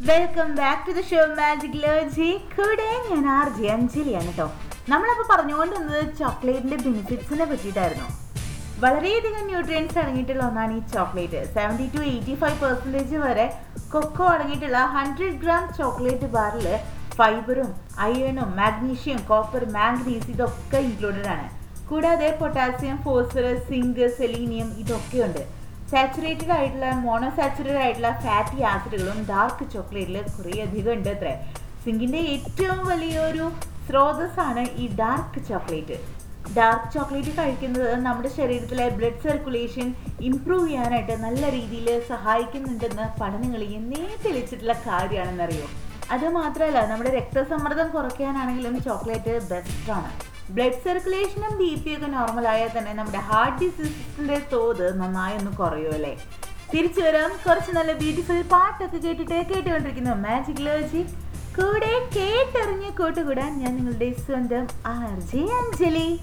welcome back to the show magicology കൂടെ ഞാൻ R G അഞ്ജലിയാണ് കേട്ടോ നമ്മളപ്പോൾ പറഞ്ഞുകൊണ്ടിരുന്നത് ചോക്ലേറ്റിന്റെ ബെനിഫിറ്റ്സിനെ പറ്റിയിട്ടായിരുന്നു വളരെയധികം ന്യൂട്രിയൻസ് അടങ്ങിയിട്ടുള്ള ഒന്നാണ് ഈ chocolate seventy two eighty five percentage വരെ കൊക്കോ അടങ്ങിയിട്ടുള്ള ഹൺഡ്രഡ് ഗ്രാം ചോക്ലേറ്റ് ബാറിൽ ഫൈബറും അയണും മാഗ്നീഷ്യം കോപ്പർ മാംഗനീസ് ഇതൊക്കെ ഇൻക്ലൂഡഡ് ആണ് കൂടാതെ പൊട്ടാസ്യം ഫോസ്ഫറസ് സിങ്ക് സെലീനിയം ഇതൊക്കെയുണ്ട് സാച്ചുറേറ്റഡ് ആയിട്ടുള്ള മോണോസാച്ചുറേറ്റഡ് ആയിട്ടുള്ള ഫാറ്റി ആസിഡുകളും ഡാർക്ക് ചോക്ലേറ്റിൽ കുറേ അധികം ഉണ്ട് അത്രേ സിങ്കിന്റെ ഏറ്റവും വലിയൊരു സ്രോതസ്സാണ് ഈ ഡാർക്ക് ചോക്ലേറ്റ് ഡാർക്ക് ചോക്ലേറ്റ് കഴിക്കുന്നത് നമ്മുടെ ശരീരത്തിലെ ബ്ലഡ് സർക്കുലേഷൻ ഇംപ്രൂവ് ചെയ്യാനായിട്ട് നല്ല രീതിയിൽ സഹായിക്കുന്നുണ്ടെന്ന് പഠനങ്ങൾ എന്നേ തെളിച്ചിട്ടുള്ള കാര്യമാണെന്നറിയോ അത് മാത്രമല്ല നമ്മുടെ രക്തസമ്മർദ്ദം കുറയ്ക്കാനാണെങ്കിലും ചോക്ലേറ്റ് ബെസ്റ്റാണ് ബ്ലഡ് സർക്കുലേഷനും ബി പി ഒക്കെ നോർമൽ ആയാൽ തന്നെ നമ്മുടെ ഹാർട്ട് ഡിസീസിന്റെ തോത് നന്നായി ഒന്ന് കുറയും അല്ലേ തിരിച്ചു വരാം കുറച്ച് നല്ല ബ്യൂട്ടിഫുൾ പാട്ടൊക്കെ കേട്ടിട്ട് കേട്ടുകൊണ്ടിരിക്കുന്നു മാജിക് ലോജി കൂടെ കേട്ടറിഞ്ഞ് കൂട്ടുകൂടാൻ ഞാൻ നിങ്ങളുടെ സ്വന്തം ആർ ജെ അഞ്ജലി